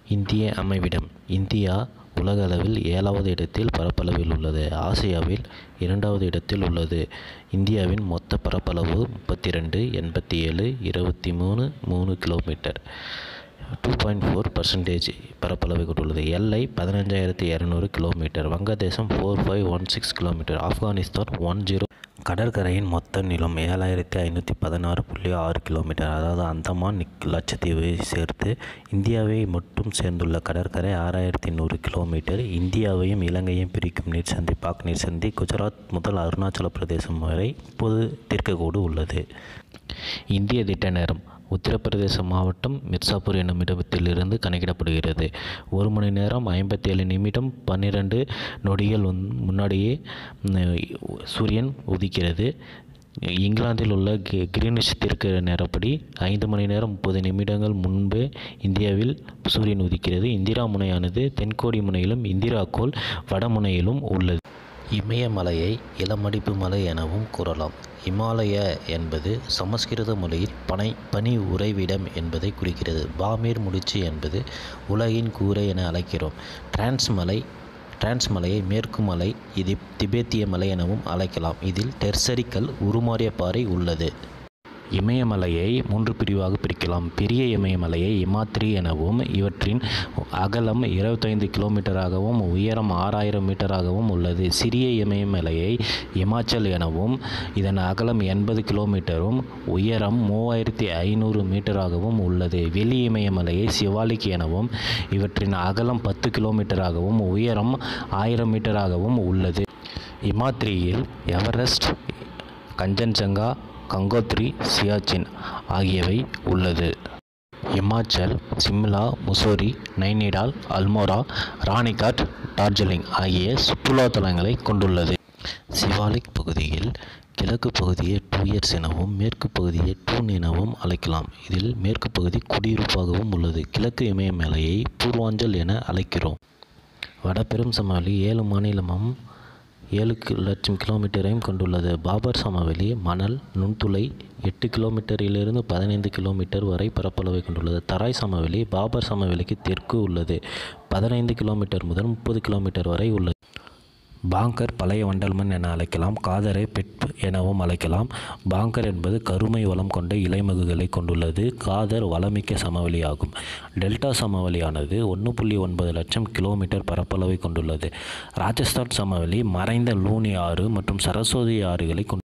இந்திய அமைவிடம் இந்தியா உலகளவில் ஏழாவது இடத்தில் பரப்பளவில் உள்ளது ஆசியாவில் இரண்டாவது இடத்தில் உள்ளது இந்தியாவின் மொத்த பரப்பளவு முப்பத்தி ரெண்டு எண்பத்தி ஏழு இருபத்தி மூணு மூணு kilometre two point four percentage பரப்பளவை கொண்டுள்ளது எல்லை பதினஞ்சாயிரத்தி இரநூறு கிலோமீட்டர் வங்கதேசம் four five one six kilometre Afghanistan one zero கடற்கரையின் மொத்த நீளம் ஏழாயிரத்தி ஐநூற்றி பதினாறு புள்ளி ஆறு கிலோமீட்டர் அதாவது அந்தமான் நிக் லட்சத்தீவை சேர்த்து இந்தியாவை மட்டும் சேர்ந்துள்ள கடற்கரை ஆறாயிரத்தி நூறு கிலோமீட்டர் இந்தியாவையும் இலங்கையும் பிரிக்கும் நீர்சந்தி பாக் நீர்சந்தி குஜராத் முதல் அருணாச்சல பிரதேசம் வரை இப்போது தீர்க்கக்கோடு உள்ளது இந்திய திட்ட நேரம் உத்தரப்பிரதேச மாவட்டம் மிர்சாப்பூர் என்னும் இடத்திலிருந்து கணக்கிடப்படுகிறது ஒரு மணி நேரம் ஐம்பத்தேழு நிமிடம் பன்னிரெண்டு நொடிகள் வந்து முன்னாடியே ம், சூரியன் உதிக்கிறது இங்கிலாந்தில் உள்ள கி- கிரீனிஷ் தெற்கு நேரப்படி ஐந்து மணி நேரம் முப்பது நிமிடங்கள் முன்பே இந்தியாவில் சூரியன் உதிக்கிறது இந்திரா முனையானது தென்கோடி முனையிலும் இந்திரா கோள் வடமுனையிலும் உள்ளது இமயமலையை இளமடிப்பு மலை எனவும் கூறலாம் இமாலய என்பது சமஸ்கிருத மொழியில் பனை பனி உறைவிடம் என்பதை குறிக்கிறது பாமீர் முடிச்சு என்பது உலகின் கூரை என அழைக்கிறோம் டிரான்ஸ் மலை டிரான்ஸ் மலையை மேற்கு மலை இது திபேத்திய மலை எனவும் அழைக்கலாம் இதில் டெர்சரிக்கல் உருமாறிய பாறை உள்ளது இமயமலையை மூன்று பிரிவாக பிரிக்கலாம் பெரிய இமயமலையை இமாத்ரி எனவும் இவற்றின் அகலம் இருபத்தைந்து கிலோமீட்டராகவும் உயரம் ஆறாயிரம் மீட்டராகவும் உள்ளது சிறிய இமயமலையை இமாச்சல் எனவும் இதன் அகலம் எண்பது கிலோமீட்டரும் உயரம் மூவாயிரத்தி ஐநூறு மீட்டராகவும் உள்ளது வெளி இமயமலையை சிவாலிக் எனவும் இவற்றின் அகலம் பத்து கிலோமீட்டராகவும் உயரம் ஆயிரம் மீட்டராகவும் உள்ளது இமாத்ரியில் எவரெஸ்ட் கஞ்சன்ஜங்கா கங்கோத்ரி சியாச்சின் ஆகியவை உள்ளது இமாச்சல் சிம்லா முசோரி நைனிடால் அல்மோரா ராணிகாட் டார்ஜிலிங் ஆகிய சுற்றுலா தலங்களை கொண்டுள்ளது சிவாலிக் பகுதியில் கிழக்கு பகுதியை டூயர்ஸ் எனவும் மேற்கு பகுதியை டூன் எனவும் அழைக்கலாம் இதில் மேற்கு பகுதி குடியிருப்பாகவும் உள்ளது கிழக்கு இமயமலையை பூர்வாஞ்சல் என அழைக்கிறோம் வடபெரும் சமவெளி ஏழு மாநிலமும் ஏழு கி- லட்சம் கிலோமீட்டரையும் கொண்டுள்ளது பாபர் சமவெளி மணல் நுண்துளை எட்டு கிலோமீட்டரிலிருந்து பதினைந்து கிலோமீட்டர் வரை பரப்பளவை கொண்டுள்ளது தராய் சமவெளி பாபர் சமவெளிக்கு தெற்கு உள்ளது பதினைந்து கிலோமீட்டர் முதல் முப்பது கிலோமீட்டர் வரை உள்ளது பாங்கர் பழைய வண்டல்மண் என அழைக்கலாம் காதரை பெட் எனவும் அழைக்கலாம் பாங்கர் என்பது கருமை வளம் கொண்ட இலைமகுகளை கொண்டுள்ளது காதர் வளமிக்க சமவெளி ஆகும் டெல்டா சமவெளியானது ஒன்று புள்ளி ஒன்பது லட்சம் கிலோமீட்டர் பரப்பளவை கொண்டுள்ளது ராஜஸ்தான் சமவெளி மறைந்த லூனி ஆறு மற்றும் சரஸ்வதி ஆறுகளை கொண்டு